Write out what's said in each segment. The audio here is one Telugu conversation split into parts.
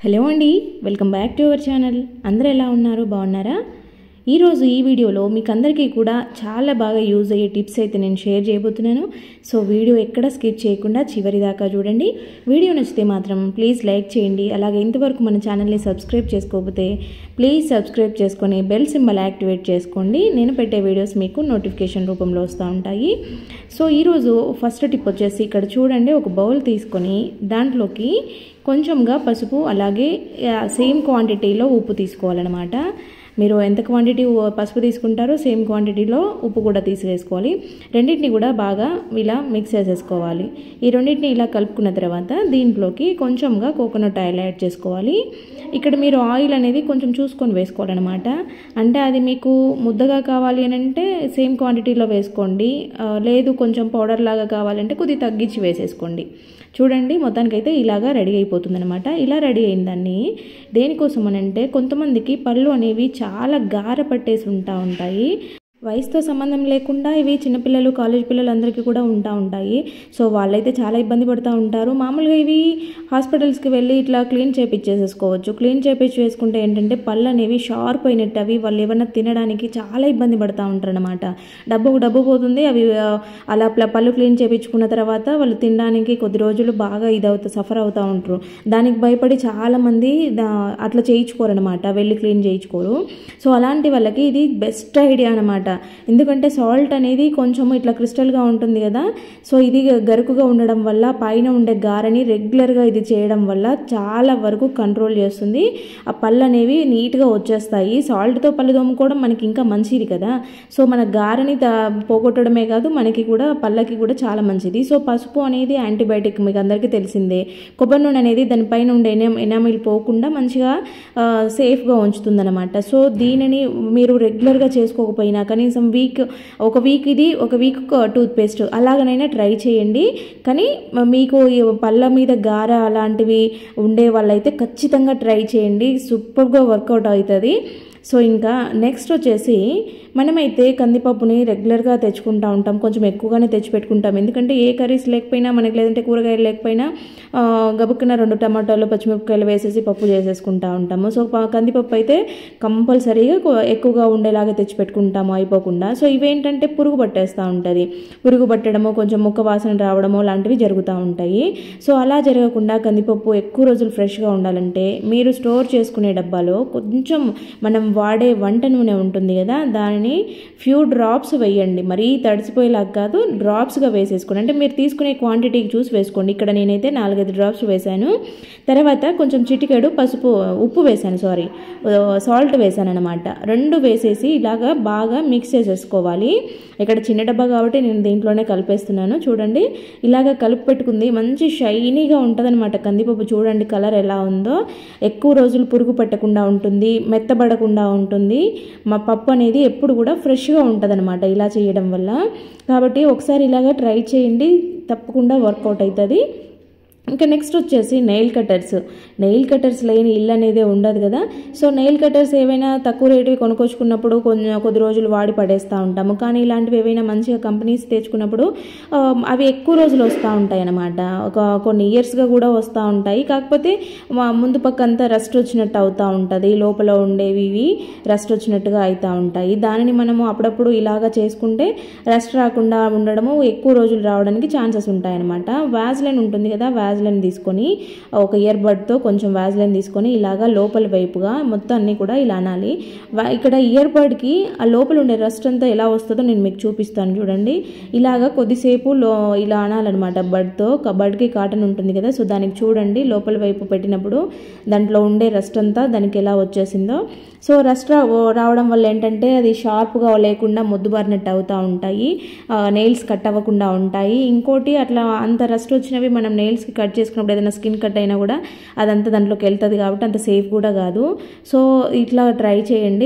హలో అండి welcome back to our channel అందరూ ఎలా ఉన్నారు బాగున్నారా ఈరోజు ఈ వీడియోలో మీకు అందరికీ కూడా చాలా బాగా యూజ్ అయ్యే టిప్స్ అయితే నేను షేర్ చేయబోతున్నాను సో వీడియో ఎక్కడ స్కిప్ చేయకుండా చివరి దాకా చూడండి వీడియో నచ్చితే మాత్రం ప్లీజ్ లైక్ చేయండి అలాగే ఇంతవరకు మన ఛానల్ని సబ్స్క్రైబ్ చేసుకోకపోతే ప్లీజ్ సబ్స్క్రైబ్ చేసుకొని బెల్ సింబల్ యాక్టివేట్ చేసుకోండి నేను పెట్టే వీడియోస్ మీకు నోటిఫికేషన్ రూపంలో వస్తూ ఉంటాయి సో ఈరోజు ఫస్ట్ టిప్ వచ్చేసి ఇక్కడ చూడండి ఒక బౌల్ తీసుకొని దాంట్లోకి కొంచెంగా పసుపు అలాగే సేమ్ క్వాంటిటీలో ఉప్పు తీసుకోవాలన్నమాట మీరు ఎంత క్వాంటిటీ పసుపు తీసుకుంటారో సేమ్ క్వాంటిటీలో ఉప్పు కూడా తీసేసుకోవాలి రెండింటిని కూడా బాగా ఇలా మిక్స్ చేసేసుకోవాలి ఈ రెండింటిని ఇలా కలుపుకున్న తర్వాత దీంట్లోకి కొంచెంగా కోకోనట్ ఆయిల్ యాడ్ చేసుకోవాలి ఇక్కడ మీరు ఆయిల్ అనేది కొంచెం చూసుకొని వేసుకోవాలన్నమాట అంటే అది మీకు ముద్దగా కావాలి అని అంటే సేమ్ క్వాంటిటీలో వేసుకోండి లేదు కొంచెం పౌడర్ లాగా కావాలంటే కొద్దిగా తగ్గించి వేసేసుకోండి చూడండి మొత్తానికైతే ఇలాగా రెడీ అయిపోతుంది అనమాట ఇలా రెడీ అయిన దాన్ని దేనికోసం అని అంటే కొంతమందికి పళ్ళు అనేవి చాలా గార పట్టేసి ఉంటా ఉంటాయి వయసుతో సంబంధం లేకుండా ఇవి చిన్నపిల్లలు కాలేజ్ పిల్లలు అందరికీ కూడా ఉంటా ఉంటాయి సో వాళ్ళైతే చాలా ఇబ్బంది పడుతూ ఉంటారు మామూలుగా ఇవి హాస్పిటల్స్కి వెళ్ళి ఇట్లా క్లీన్ చేపించేసేసుకోవచ్చు క్లీన్ చేపించి వేసుకుంటే ఏంటంటే పళ్ళు అనేవి షార్ప్ అయినట్టు అవి వాళ్ళు ఏమన్నా తినడానికి చాలా ఇబ్బంది పడుతూ ఉంటారు అనమాట డబ్బు డబ్బు పోతుంది అవి అలా పళ్ళు క్లీన్ చేయించుకున్న తర్వాత వాళ్ళు తినడానికి కొద్ది రోజులు బాగా ఇదవుతా సఫర్ అవుతూ ఉంటారు దానికి భయపడి చాలామంది అట్లా చేయించుకోరు అనమాట వెళ్ళి క్లీన్ చేయించుకోరు సో అలాంటి వాళ్ళకి ఇది బెస్ట్ ఐడియా అనమాట ఎందుకంటే సాల్ట్ అనేది కొంచెం ఇట్లా క్రిస్టల్గా ఉంటుంది కదా సో ఇది గరుకుగా ఉండడం వల్ల పైన ఉండే గారని రెగ్యులర్గా ఇది చేయడం వల్ల చాలా వరకు కంట్రోల్ చేస్తుంది ఆ పళ్ళు అనేవి నీట్గా వచ్చేస్తాయి సాల్ట్తో పళ్ళు తోముకోవడం మనకి ఇంకా మంచిది కదా సో మన గారని పోగొట్టడమే కాదు మనకి కూడా పళ్ళకి కూడా చాలా మంచిది సో పసుపు అనేది యాంటీబయాటిక్ మీకు అందరికీ తెలిసిందే కొబ్బరి నూనె అనేది దానిపైన ఉండే ఎనా ఎనామిల్ పోకుండా మంచిగా సేఫ్గా ఉంచుతుందన్నమాట సో దీనిని మీరు రెగ్యులర్గా చేసుకోకపోయినా కనీసం వీక్ ఒక వీక్ ఇది ఒక వీక్ టూత్ పేస్ట్ అలాగనైనా ట్రై చేయండి కానీ మీకు పళ్ళ మీద గార అలాంటివి ఉండే వాళ్ళైతే ఖచ్చితంగా ట్రై చేయండి సూపర్గా వర్కౌట్ అవుతుంది సో ఇంకా నెక్స్ట్ వచ్చేసి మనమైతే కందిపప్పుని రెగ్యులర్గా తెచ్చుకుంటూ ఉంటాం కొంచెం ఎక్కువగానే తెచ్చిపెట్టుకుంటాం ఎందుకంటే ఏ కర్రీస్ లేకపోయినా మనకి లేదంటే కూరగాయలు లేకపోయినా గబుక్కున రెండు టమాటాలు పచ్చిమిరపకాయలు వేసేసి పప్పు చేసేసుకుంటూ ఉంటాము సో కందిపప్పు అయితే కంపల్సరీగా ఎక్కువగా ఉండేలాగా తెచ్చిపెట్టుకుంటాము అయిపోకుండా సో ఇవేంటంటే పురుగు పట్టేస్తూ ఉంటుంది పురుగు పట్టడము కొంచెం ముక్క వాసన రావడము లాంటివి జరుగుతూ ఉంటాయి సో అలా జరగకుండా కందిపప్పు ఎక్కువ రోజులు ఫ్రెష్గా ఉండాలంటే మీరు స్టోర్ చేసుకునే డబ్బాలో కొంచెం మనం వాడే వంట నూనె ఉంటుంది కదా దానిని ఫ్యూ డ్రాప్స్ వేయండి మరీ తడిసిపోయేలాగా కాదు డ్రాప్స్గా వేసేసుకోండి అంటే మీరు తీసుకునే క్వాంటిటీకి చూసి వేసుకోండి ఇక్కడ నేనైతే నాలుగైదు డ్రాప్స్ వేశాను తర్వాత కొంచెం చిటికెడు పసుపు ఉప్పు వేశాను సారీ సాల్ట్ వేశాను అనమాట రెండు వేసేసి ఇలాగా బాగా మిక్స్ చేసేసుకోవాలి ఇక్కడ చిన్న డబ్బా కాబట్టి నేను దీంట్లోనే కలిపేస్తున్నాను చూడండి ఇలాగ కలిపి పెట్టుకుంది మంచి షైనీగా ఉంటుందన్నమాట కందిపప్పు చూడండి కలర్ ఎలా ఉందో ఎక్కువ రోజులు పురుగు పట్టకుండా ఉంటుంది మెత్తబడకుండా ఉంటుంది మా పప్పు అనేది ఎప్పుడు కూడా ఫ్రెష్గా ఉంటుంది అనమాట ఇలా చేయడం వల్ల కాబట్టి ఒకసారి ఇలాగ ట్రై చేయండి తప్పకుండా వర్కౌట్ అవుతుంది ఇంకా నెక్స్ట్ వచ్చేసి నెయిల్ కట్టర్స్ నెయిల్ కట్టర్స్ లేని ఇల్లు అనేది ఉండదు కదా సో నెయిల్ కట్టర్స్ ఏవైనా తక్కువ రేటువి కొనుక్కొచ్చుకున్నప్పుడు కొంచెం కొద్ది రోజులు వాడి పడేస్తూ ఉంటాము కానీ ఇలాంటివి ఏవైనా మంచిగా కంపెనీస్ తెచ్చుకున్నప్పుడు అవి ఎక్కువ రోజులు వస్తూ ఉంటాయి అన్నమాట ఒక కొన్ని ఇయర్స్గా కూడా వస్తూ ఉంటాయి కాకపోతే ముందు పక్క అంతా రస్ట్ వచ్చినట్టు అవుతూ ఉంటుంది లోపల ఉండేవి ఇవి రస్ట్ వచ్చినట్టుగా అవుతూ ఉంటాయి దానిని మనము అప్పుడప్పుడు ఇలాగా చేసుకుంటే రస్ట్ రాకుండా ఉండడము ఎక్కువ రోజులు రావడానికి ఛాన్సెస్ ఉంటాయన్నమాట వ్యాజ్లైన్ ఉంటుంది కదా వ్యాజ్లైన్ తీసుకొని ఒక ఇయర్ బడ్తో కొంచెం వ్యాజ్లైన్ తీసుకొని ఇలాగా లోపల వైపుగా మొత్తం అన్నీ కూడా ఇలా అనాలి ఇక్కడ ఇయర్ బడ్కి ఆ లోపల ఉండే రస్ట్ అంతా ఎలా వస్తుందో నేను మీకు చూపిస్తాను చూడండి ఇలాగా కొద్దిసేపు లో ఇలా అనాలన్నమాట బడ్తో బడ్కి కాటన్ ఉంటుంది కదా సో దానికి చూడండి లోపల వైపు పెట్టినప్పుడు దాంట్లో ఉండే రస్ట్ అంతా దానికి ఎలా వచ్చేసిందో సో రస్ట్ రావడం వల్ల ఏంటంటే అది షార్ప్గా లేకుండా మొద్దుబారినట్టు అవుతూ ఉంటాయి నెయిల్స్ కట్ అవ్వకుండా ఉంటాయి ఇంకోటి అట్లా అంత రస్ట్ వచ్చినవి మనం నెయిల్స్కి కట్ చేసుకున్నప్పుడు ఏదైనా స్కిన్ కట్ అయినా కూడా అదంతా దాంట్లోకి వెళ్తుంది కాబట్టి అంత సేఫ్ కూడా కాదు సో ఇట్లా ట్రై చేయండి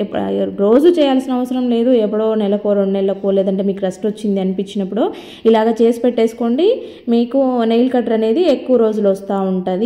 రోజు చేయాల్సిన అవసరం లేదు ఎప్పుడో నెలకో రెండు నెలలకో లేదంటే మీకు రస్ట్ వచ్చింది అనిపించినప్పుడు ఇలాగ చేసి పెట్టేసుకోండి మీకు నెయిల్ కటర్ అనేది ఎక్కువ రోజులు వస్తూ ఉంటుంది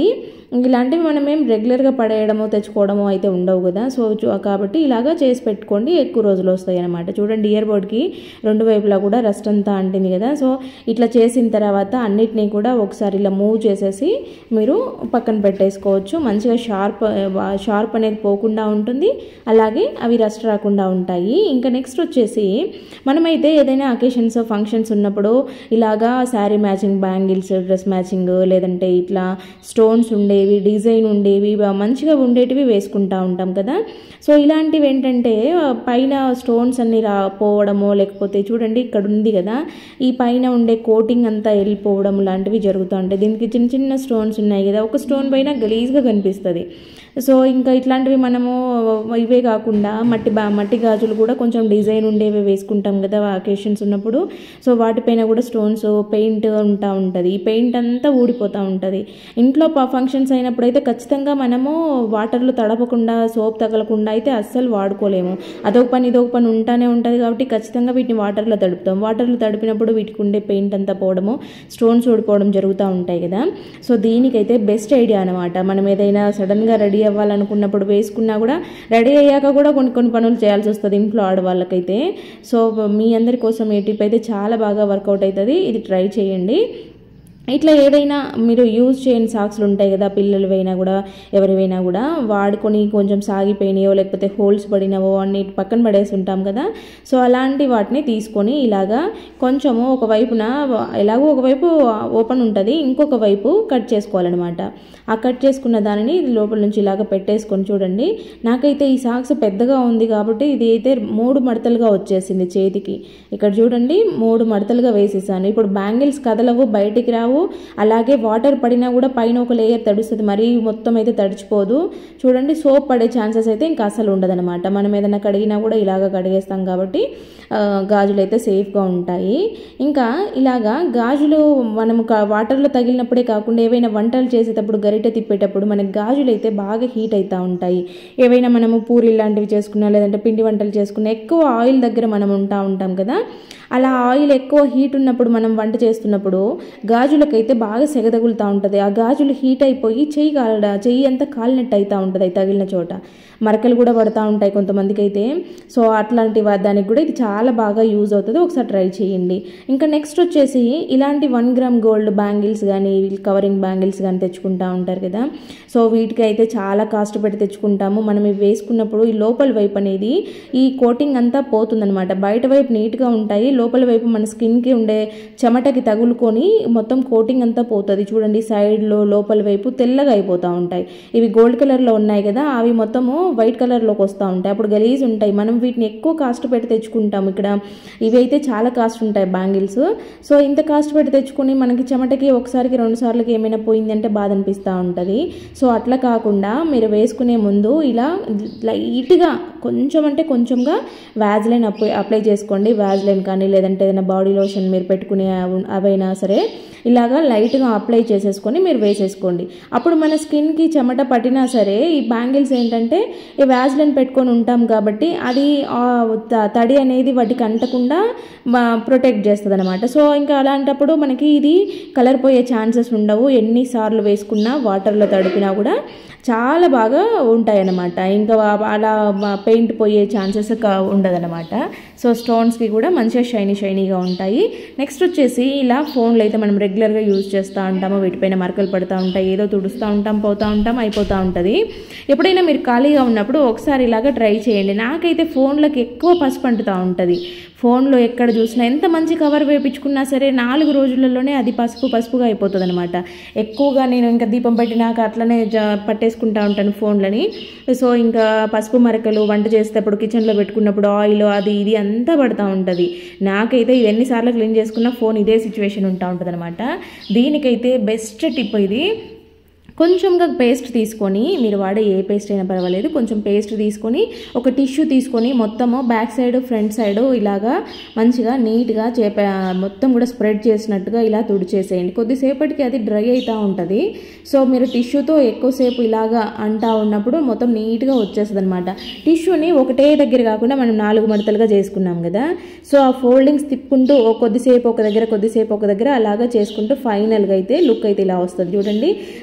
ఇలాంటివి మనం ఏం రెగ్యులర్గా పడేయడమో తెచ్చుకోవడమో అయితే ఉండవు కదా సో చూ- కాబట్టి ఇలాగా చేసి పెట్టుకోండి ఎక్కువ రోజులు వస్తాయి అనమాట చూడండి ఇయర్ బోర్డ్కి రెండు వైపులా కూడా రస్ట్ అంతా అంటింది కదా సో ఇట్లా చేసిన తర్వాత అన్నిటినీ కూడా ఒకసారి ఇలా మూవ్ చేసేసి మీరు పక్కన పెట్టేసుకోవచ్చు మంచిగా షార్ప్ షార్ప్ అనేది పోకుండా ఉంటుంది అలాగే అవి రస్ట్ రాకుండా ఉంటాయి ఇంకా నెక్స్ట్ వచ్చేసి మనమైతే ఏదైనా అకేషన్స్ ఫంక్షన్స్ ఉన్నప్పుడు ఇలాగా sari matching bangles dress matching లేదంటే ఇట్లా స్టోన్స్ ఉండేవి డిజైన్ ఉండేవి బా- మంచిగా ఉండేటివి వేసుకుంటా ఉంటాం కదా సో ఇలాంటివి ఏంటంటే ఆ, పైన స్టోన్స్ అన్ని రా పోవడమో లేకపోతే చూడండి ఇక్కడ ఉంది కదా ఈ పైన ఉండే కోటింగ్ అంతా వెళ్ళిపోవడం లాంటివి జరుగుతూ ఉంటాయి దీనికి చిన్న చిన్న స్టోన్స్ ఉన్నాయి కదా ఒక స్టోన్ పైన గలీజ్గా కనిపిస్తుంది సో ఇంకా ఇట్లాంటివి మనము ఇవే కాకుండా మట్టి బా మట్టి గాజులు కూడా కొంచెం డిజైన్ ఉండేవి వేసుకుంటాం కదా అకేషన్స్ ఉన్నప్పుడు సో వాటిపైన కూడా స్టోన్స్ పెయింట్ ఉంటా ఉంటుంది ఈ పెయింట్ అంతా ఊడిపోతూ ఉంటుంది ఇంట్లో ఫంక్షన్స్ అయినప్పుడు అయితే ఖచ్చితంగా మనము వాటర్లో తడపకుండా సోప్ తగలకుండా అయితే అస్సలు వాడుకోలేము అదొక పని ఇదొక పని ఉంటానే ఉంటుంది కాబట్టి ఖచ్చితంగా వీటిని వాటర్లో తడుపుతాం వాటర్లో తడిపినప్పుడు వీటికి ఉండే పెయింట్ అంతా పోవడము స్టోన్స్ ఊడిపోవడం జరుగుతూ ఉంటాయి కదా సో దీనికైతే బెస్ట్ ఐడియా అనమాట మనం ఏదైనా సడన్గా రెడీ అవ్వాలనుకున్నప్పుడు వేసుకున్నా కూడా రెడీ అయ్యాక కూడా కొన్ని కొన్ని పనులు చేయాల్సి వస్తుంది ఇంట్లో ఆడవాళ్ళకైతే సో మీ అందరి కోసం ఈ టిప్ అయితే చాలా బాగా వర్కౌట్ అవుతుంది ఇది ట్రై చేయండి ఇట్లా ఏదైనా మీరు యూజ్ చేయని సాక్స్లు ఉంటాయి కదా పిల్లలవైనా కూడా ఎవరివైనా కూడా వాడుకొని కొంచెం సాగిపోయినాయో లేకపోతే హోల్స్ పడినవో అన్ని పక్కన పడేసి ఉంటాం కదా సో అలాంటి వాటిని తీసుకొని ఇలాగా కొంచెము ఒక వైపున ఎలాగో ఒకవైపు ఓపెన్ ఉంటుంది ఇంకొక వైపు కట్ చేసుకోవాలన్నమాట ఆ కట్ చేసుకున్న దానిని ఇది లోపల నుంచి ఇలాగ పెట్టేసుకొని చూడండి నాకైతే ఈ సాక్స్ పెద్దగా ఉంది కాబట్టి ఇది అయితే మూడు మడతలుగా వచ్చేసింది చేతికి ఇక్కడ చూడండి మూడు మడతలుగా వేసేసాను ఇప్పుడు బ్యాంగిల్స్ కదలవు బయటికి రావు అలాగే వాటర్ పడినా కూడా పైన ఒక లేయర్ తడుస్తుంది మరీ మొత్తం అయితే తడిచిపోదు చూడండి సోప్ పడే ఛాన్సెస్ అయితే ఇంకా అసలు ఉండదన్నమాట మనం ఏదైనా కడిగినా కూడా ఇలాగ కడిగేస్తాం కాబట్టి ఆ, గాజులు అయితే సేఫ్గా ఉంటాయి ఇంకా ఇలాగా గాజులు మనము క- వాటర్లో తగిలినప్పుడే కాకుండా ఏవైనా వంటలు చేసేటప్పుడు గరిటె తిప్పేటప్పుడు మనకి గాజులు అయితే బాగా హీట్ అవుతూ ఉంటాయి ఏవైనా మనము పూరీలు లాంటివి చేసుకున్నా లేదంటే పిండి వంటలు చేసుకున్నా ఎక్కువ ఆయిల్ దగ్గర మనం ఉంటా ఉంటాం కదా అలా ఆయిల్ ఎక్కువ హీట్ ఉన్నప్పుడు మనం వంట చేస్తున్నప్పుడు గాజులకైతే బాగా సెగ తగులుతూ ఉంటుంది ఆ గాజులు హీట్ అయిపోయి చెయ్యి కాలడ చెయ్యి అంతా కాలినట్టు అవుతూ ఉంటుంది అవి తగిలిన చోట మరకలు కూడా పడుతూ ఉంటాయి కొంతమందికి అయితే సో అట్లాంటి వా- దానికి కూడా ఇది చాలా బాగా యూజ్ అవుతుంది ఒకసారి ట్రై చేయండి ఇంకా నెక్స్ట్ వచ్చేసి ఇలాంటి వన్ గ్రామ్ గోల్డ్ బ్యాంగిల్స్ కానీ కవరింగ్ బ్యాంగిల్స్ కానీ తెచ్చుకుంటా ఉంటారు కదా సో వీటికి అయితే చాలా కాస్ట్ పెట్టి తెచ్చుకుంటాము మనం ఇవి వేసుకున్నప్పుడు ఈ లోపల వైపు అనేది ఈ కోటింగ్ అంతా పోతుందన్నమాట బయట వైపు నీట్గా ఉంటాయి లోపల వైపు మన స్కిన్కి ఉండే చెమటకి తగులుకొని మొత్తం కోటింగ్ అంతా పోతుంది చూడండి సైడ్లో లోపల వైపు తెల్లగా అయిపోతూ ఉంటాయి ఇవి గోల్డ్ కలర్లో ఉన్నాయి కదా అవి మొత్తము వైట్ కలర్లోకి వస్తూ ఉంటాయి అప్పుడు గలీజ్ ఉంటాయి మనం వీటిని ఎక్కువ కాస్ట్ పెట్టి తెచ్చుకుంటాం ఇక్కడ ఇవి అయితే చాలా కాస్ట్ ఉంటాయి బ్యాంగిల్స్ సో ఇంత కాస్ట్ పెట్టి తెచ్చుకొని మనకి చెమటకి ఒకసారికి రెండు సార్లకి ఏమైనా పోయిందంటే బాధ అనిపిస్తూ ఉంటుంది సో అట్లా కాకుండా మీరు వేసుకునే ముందు ఇలా లైట్గా కొంచెం అంటే కొంచెంగా వ్యాజ్లైన్ అప్లై అప్లై చేసుకోండి వ్యాజ్లైన్ కానీ లేదంటే ఏదైనా బాడీ లోషన్ మీరు పెట్టుకునే అవి- అవైనా సరే ఇలాగా లైట్గా అప్లై చేసేసుకొని మీరు వేసేసుకోండి అప్పుడు మన స్కిన్కి చెమట పట్టినా సరే ఈ బ్యాంగిల్స్ ఏంటంటే ఈ వ్యాజ్లైన్ పెట్టుకొని ఉంటాం కాబట్టి అది ఆ త- తడి అనేది వాటికి అంటకుండా ప్రొటెక్ట్ చేస్తుంది అనమాట సో ఇంకా అలాంటప్పుడు మనకి ఇది కలర్ పోయే ఛాన్సెస్ ఉండవు ఎన్నిసార్లు వేసుకున్నా వాటర్లో తడిపినా కూడా చాలా బాగా ఉంటాయి అన్నమాట ఇంకా వా- అలా పెయింట్ పోయే ఛాన్సెస్ ఉండదన్నమాట సో స్టోన్స్కి కూడా మంచిగా షైనీ షైనీగా ఉంటాయి నెక్స్ట్ వచ్చేసి ఇలా ఫోన్లో అయితే మనం రెగ్యులర్గా యూజ్ చేస్తూ ఉంటాము వీటిపైన మరకలు పడుతూ ఉంటాయి ఏదో తుడుస్తూ ఉంటాం పోతూ ఉంటాం అయిపోతూ ఉంటుంది ఎప్పుడైనా మీరు ఖాళీగా ఉన్నప్పుడు ఒకసారి ఇలాగ ట్రై చేయండి నాకైతే ఫోన్లకు ఎక్కువ పసుపు అంటుతూ ఉంటుంది ఫోన్లో ఎక్కడ చూసినా ఎంత మంచి కవర్ వేపించుకున్నా సరే నాలుగు రోజులలోనే అది పసుపు పసుపుగా అయిపోతుంది అనమాట ఎక్కువగా నేను ఇంకా దీపం పెట్టినాక అట్లనే జ పట్టేసుకుంటా ఉంటాను ఫోన్లని సో ఇంకా పసుపు మరకలు వంట చేసేటప్పుడు కిచెన్లో పెట్టుకున్నప్పుడు ఆయిల్ అది ఇది అంతా పడుతూ ఉంటుంది నాకైతే ఇది ఎన్నిసార్లు క్లీన్ చేసుకున్నా ఫోన్ ఇదే సిచ్యువేషన్ ఉంటా ఉంటుంది అనమాట దీనికైతే బెస్ట్ టిప్ ఇది కొంచెంగా పేస్ట్ తీసుకొని మీరు వాడే ఏ పేస్ట్ అయినా పర్వాలేదు కొంచెం పేస్ట్ తీసుకొని ఒక టిష్యూ తీసుకొని మొత్తము బ్యాక్ సైడ్ ఫ్రంట్ సైడ్ ఇలాగా మంచిగా నీట్గా చేప మొత్తం కూడా స్ప్రెడ్ చేసినట్టుగా ఇలా తుడిచేసేయండి కొద్దిసేపటికి అది డ్రై అవుతూ ఉంటుంది సో మీరు టిష్యూతో ఎక్కువసేపు ఇలాగా అంటా ఉన్నప్పుడు మొత్తం నీట్గా వచ్చేస్తుంది అనమాట టిష్యూని ఒకటే దగ్గర కాకుండా మనం నాలుగు మడతలుగా చేసుకున్నాం కదా సో ఆ ఫోల్డింగ్స్ తిప్పుకుంటూ ఓ కొద్దిసేపు ఒక దగ్గర కొద్దిసేపు ఒక దగ్గర అలాగా చేసుకుంటూ ఫైనల్గా అయితే లుక్ అయితే ఇలా వస్తుంది చూడండి గ్లాస్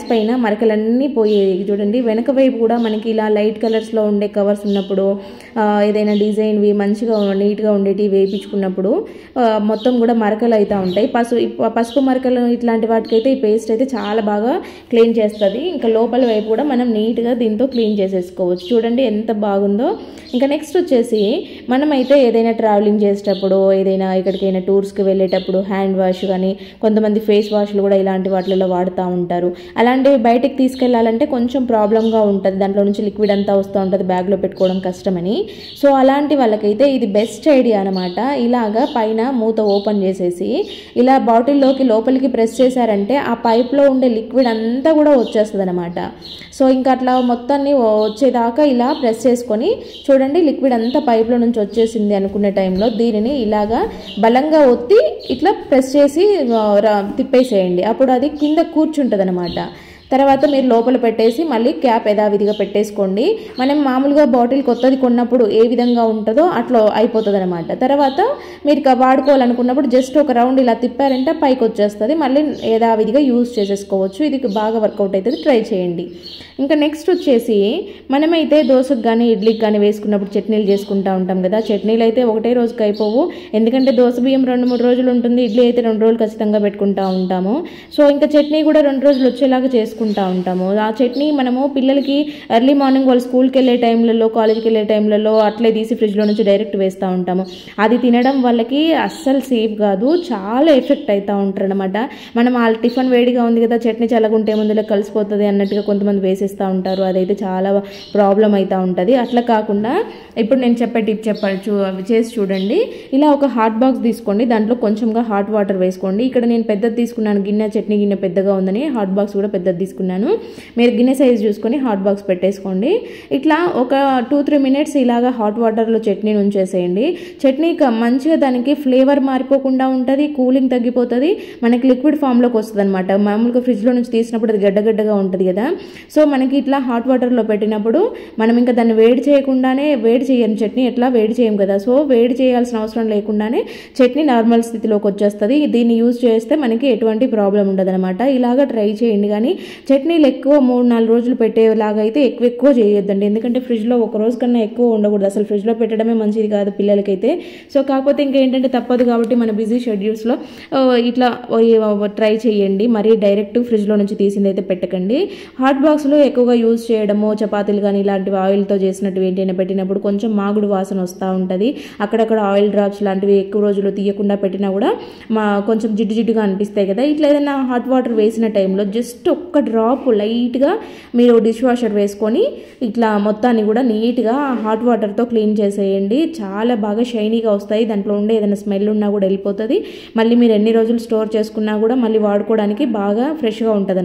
పైన మరకలన్నీ పోయేవి చూడండి వెనక వైపు కూడా మనకి ఇలా లైట్ కలర్స్లో ఉండే కవర్స్ ఉన్నప్పుడు ఆ, ఏదైనా డిజైన్వి మంచిగా నీట్గా ఉండేటివి వేయించుకున్నప్పుడు ఆ, మొత్తం కూడా మరకలు అయితే ఉంటాయి పసుపు ఇప్ప- పసుపు మరకలు ఇట్లాంటి వాటికైతే ఈ పేస్ట్ అయితే చాలా బాగా క్లీన్ చేస్తుంది ఇంకా లోపల వైపు కూడా మనం నీట్గా దీంతో క్లీన్ చేసేసుకోవచ్చు చూడండి ఎంత బాగుందో ఇంకా నెక్స్ట్ వచ్చేసి మనమైతే ఏదైనా ట్రావెలింగ్ చేసేటప్పుడు ఏదైనా ఎక్కడికైనా టూర్స్కి వెళ్ళేటప్పుడు హ్యాండ్ వాష్ కానీ కొంతమంది ఫేస్ వాష్లు కూడా ఇలాంటి వాటిలలో వాడుతూ ఉంటారు అలాంటివి బయటకు తీసుకెళ్లాలంటే కొంచెం ప్రాబ్లంగా ఉంటుంది దాంట్లో నుంచి లిక్విడ్ అంతా వస్తూ ఉంటుంది బ్యాగ్లో పెట్టుకోవడం కష్టమని సో అలాంటి వాళ్ళకైతే ఇది బెస్ట్ ఐడియా అనమాట ఇలాగా పైన మూత ఓపెన్ చేసేసి ఇలా బాటిల్లోకి లోపలికి ప్రెస్ చేశారంటే ఆ పైప్లో ఉండే లిక్విడ్ అంతా కూడా వచ్చేస్తుంది అనమాట సో ఇంకా అట్లా మొత్తాన్ని వచ్చేదాకా ఇలా ప్రెస్ చేసుకొని చూడండి లిక్విడ్ అంతా పైప్లో నుంచి వచ్చేసింది అనుకునే టైంలో దీనిని ఇలాగా బలంగా ఒత్తి ఇట్లా ప్రెస్ చేసి ఆ, రా- తిప్పేసేయండి అప్పుడు అది కింద కూర్చుంటుంది అనమాట తర్వాత మీరు లోపల పెట్టేసి మళ్ళీ క్యాప్ యథావిధిగా పెట్టేసుకోండి మనం మామూలుగా బాటిల్ కొత్తది కొన్నప్పుడు ఏ విధంగా ఉంటుందో అట్లా అయిపోతుంది అనమాట తర్వాత మీరు ఇక వాడుకోవాలనుకున్నప్పుడు జస్ట్ ఒక రౌండ్ ఇలా తిప్పారంటే పైకి వచ్చేస్తుంది మళ్ళీ యథావిధిగా యూజ్ చేసేసుకోవచ్చు ఇది బాగా వర్కౌట్ అవుతుంది ట్రై చేయండి ఇంకా నెక్స్ట్ వచ్చేసి మనమైతే దోశకు కానీ ఇడ్లీకి కానీ వేసుకున్నప్పుడు చట్నీలు చేసుకుంటూ ఉంటాం కదా చట్నీలు అయితే ఒకటే రోజుకి అయిపోవు ఎందుకంటే దోశ బియ్యం రెండు మూడు రోజులు ఉంటుంది ఇడ్లీ అయితే రెండు రోజులు ఖచ్చితంగా పెట్టుకుంటూ ఉంటాము సో ఇంకా చట్నీ కూడా రెండు రోజులు వచ్చేలాగా చేసుకుంటూ ఉంటాము ఆ చట్నీ మనము పిల్లలకి ఎర్లీ మార్నింగ్ వాళ్ళు స్కూల్కి వెళ్ళే టైంలలో కాలేజ్కి వెళ్ళే టైంలలో అట్లే తీసి ఫ్రిడ్జ్లో నుంచి డైరెక్ట్ వేస్తూ ఉంటాము అది తినడం వాళ్ళకి అస్సలు సేఫ్ కాదు చాలా ఎఫెక్ట్ అవుతూ ఉంటారు అనమాట మనం ఆ టిఫిన్ వేడిగా ఉంది కదా చట్నీ చల్లగుంటే ముందులో కలిసిపోతుంది అన్నట్టుగా కొంతమంది వేసేస్తూ ఉంటారు అదైతే చాలా ప్రాబ్లం అవుతూ ఉంటుంది అట్లా కాకుండా ఇప్పుడు నేను చెప్పే టిప్ చెప్పచ్చు అవి చేసి చూడండి ఇలా ఒక హాట్ బాక్స్ తీసుకోండి దాంట్లో కొంచెంగా హాట్ వాటర్ వేసుకోండి ఇక్కడ నేను పెద్దది తీసుకున్నాను గిన్నె చట్నీ గిన్నె పెద్దగా ఉందని హాట్ బాక్స్ కూడా పెద్దది తీసుకున్నాను మీరు గిన్నె సైజ్ చూసుకొని హాట్ బాక్స్ పెట్టేసుకోండి ఇట్లా ఒక టూ త్రీ మినిట్స్ ఇలాగా హాట్ వాటర్లో చట్నీని ఉంచేసేయండి చట్నీ క- మంచిగా దానికి ఫ్లేవర్ మారిపోకుండా ఉంటుంది కూలింగ్ తగ్గిపోతుంది మనకి లిక్విడ్ ఫామ్లోకి వస్తుంది అనమాట మామూలుగా ఫ్రిడ్జ్లో నుంచి తీసినప్పుడు అది గడ్డగడ్డగా ఉంటుంది కదా సో మనకి ఇట్లా హాట్ వాటర్లో పెట్టినప్పుడు మనం ఇంకా దాన్ని వేడి చేయకుండానే వేడి చేయని చట్నీ ఎట్లా వేడి చేయం కదా సో వేడి చేయాల్సిన అవసరం లేకుండానే చట్నీ నార్మల్ స్థితిలోకి వచ్చేస్తుంది దీన్ని యూజ్ చేస్తే మనకి ఎటువంటి ప్రాబ్లం ఉండదు అనమాట ఇలాగ ట్రై చేయండి కానీ చట్నీలు ఎక్కువ మూడు నాలుగు రోజులు పెట్టేలాగా అయితే ఎక్కువ ఎక్కువ చేయొద్దండి ఎందుకంటే ఫ్రిడ్జ్లో ఒక రోజు కన్నా ఎక్కువ ఉండకూడదు అసలు ఫ్రిడ్జ్లో పెట్టడమే మంచిది కాదు పిల్లలకైతే సో కాకపోతే ఇంకా ఏంటంటే తప్పదు కాబట్టి మన బిజీ షెడ్యూల్స్లో ఇట్లా ట్రై చేయండి మరీ డైరెక్ట్ ఫ్రిడ్జ్లో నుంచి తీసింది అయితే పెట్టకండి హాట్ బాక్స్లో ఎక్కువగా యూజ్ చేయడము చపాతీలు కానీ ఇలాంటివి ఆయిల్తో చేసినట్టు ఏంటైనా పెట్టినప్పుడు కొంచెం మాగుడు వాసన వస్తూ ఉంటుంది అక్కడక్కడ ఆయిల్ డ్రాప్స్ లాంటివి ఎక్కువ రోజులు తీయకుండా పెట్టినా కూడా మా కొంచెం జిడ్డు జిడ్డుగా అనిపిస్తాయి కదా ఇట్లా ఏదైనా హాట్ వాటర్ వేసిన టైంలో జస్ట్ ఒక్క డ్రాప్ లైట్గా మీరు డిష్ వాషర్ వేసుకొని ఇట్లా మొత్తాన్ని కూడా నీట్గా హాట్ వాటర్తో క్లీన్ చేసేయండి చాలా బాగా షైనీగా వస్తాయి దాంట్లో ఉండే ఏదైనా స్మెల్ ఉన్నా కూడా వెళ్ళిపోతుంది మళ్ళీ మీరు ఎన్ని రోజులు స్టోర్ చేసుకున్నా కూడా మళ్ళీ వాడుకోవడానికి బాగా ఫ్రెష్గా ఉంటుంది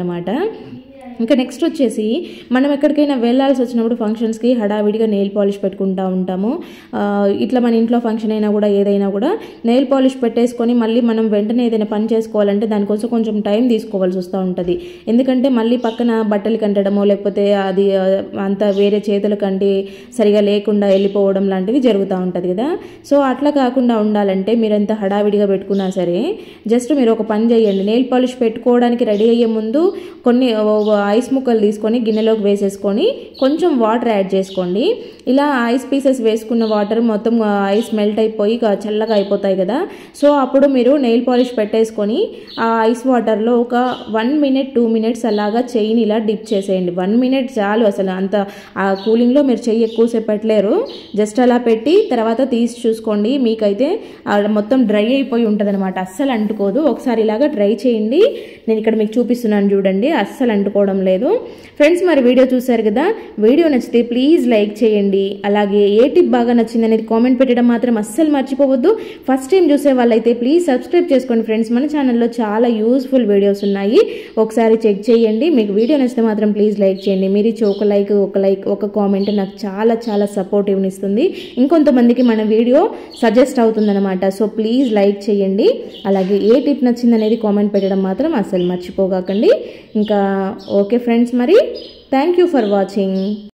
ఇంకా నెక్స్ట్ వచ్చేసి మనం ఎక్కడికైనా వెళ్ళాల్సి వచ్చినప్పుడు ఫంక్షన్స్కి హడావిడిగా నెయిల్ పాలిష్ పెట్టుకుంటూ ఉంటాము ఆ, ఇట్లా మన ఇంట్లో ఫంక్షన్ అయినా కూడా ఏదైనా కూడా నెయిల్ పాలిష్ పెట్టేసుకొని మళ్ళీ మనం వెంటనే ఏదైనా పని చేసుకోవాలంటే దానికోసం కొంచెం టైం తీసుకోవాల్సి వస్తూ ఉంటుంది ఎందుకంటే మళ్ళీ పక్కన బట్టలు కంటడమో లేకపోతే అది ఆ, అంత వేరే చేతుల కంటి సరిగా లేకుండా వెళ్ళిపోవడం లాంటివి జరుగుతూ ఉంటుంది కదా సో అట్లా కాకుండా ఉండాలంటే మీరు ఎంత హడావిడిగా పెట్టుకున్నా సరే జస్ట్ మీరు ఒక పని చేయండి నెయిల్ పాలిష్ పెట్టుకోవడానికి రెడీ అయ్యే ముందు కొన్ని ఓ- ఐస్ ముక్కలు తీసుకొని గిన్నెలోకి వేసేసుకొని కొంచెం వాటర్ యాడ్ చేసుకోండి ఇలా ఐస్ పీసెస్ వేసుకున్న వాటర్ మొత్తం ఆ, ఐస్ మెల్ట్ అయిపోయి ఇక చల్లగా అయిపోతాయి కదా సో అప్పుడు మీరు నెయిల్ పాలిష్ పెట్టేసుకొని ఆ ఐస్ వాటర్లో ఒక వన్ మినిట్ టూ మినిట్స్ అలాగా చెయ్యిని ఇలా డిప్ చేసేయండి వన్ మినిట్ చాలు అసలు అంత ఆ కూలింగ్లో మీరు చెయ్యి ఎక్కువసేపు పెట్టలేరు జస్ట్ అలా పెట్టి తర్వాత తీసి చూసుకోండి మీకైతే ఆ మొత్తం డ్రై అయిపోయి ఉంటుంది అనమాట అస్సలు అంటుకోదు ఒకసారి ఇలాగా ట్రై చేయండి నేను ఇక్కడ మీకు చూపిస్తున్నాను చూడండి అస్సలు అంటుకోవడం లేదు ఫ్రెండ్స్ మరి వీడియో చూశారు కదా వీడియో నచ్చితే ప్లీజ్ లైక్ చేయండి అలాగే ఏ టిప్ బాగా నచ్చింది అనేది కామెంట్ పెట్టడం మాత్రం అస్సలు మర్చిపోవద్దు ఫస్ట్ టైం చూసే వాళ్ళైతే ప్లీజ్ సబ్స్క్రైబ్ చేసుకోండి ఫ్రెండ్స్ మన ఛానల్లో చాలా యూస్ఫుల్ వీడియోస్ ఉన్నాయి ఒకసారి చెక్ చేయండి మీకు వీడియో నచ్చితే మాత్రం ప్లీజ్ లైక్ చేయండి మీరు ఇచ్చే ఒక లైక్ ఒక లైక్ ఒక కామెంట్ నాకు చాలా చాలా సపోర్టివ్ని ఇస్తుంది ఇంకొంతమందికి మన వీడియో సజెస్ట్ అవుతుందన్నమాట సో ప్లీజ్ లైక్ చేయండి అలాగే ఏ టిప్ నచ్చింది అనేది కామెంట్ పెట్టడం మాత్రం అస్సలు మర్చిపోగాకండి ఇంకా ఓకే ఫ్రెండ్స్ మరి థ్యాంక్ యూ ఫర్ వాచింగ్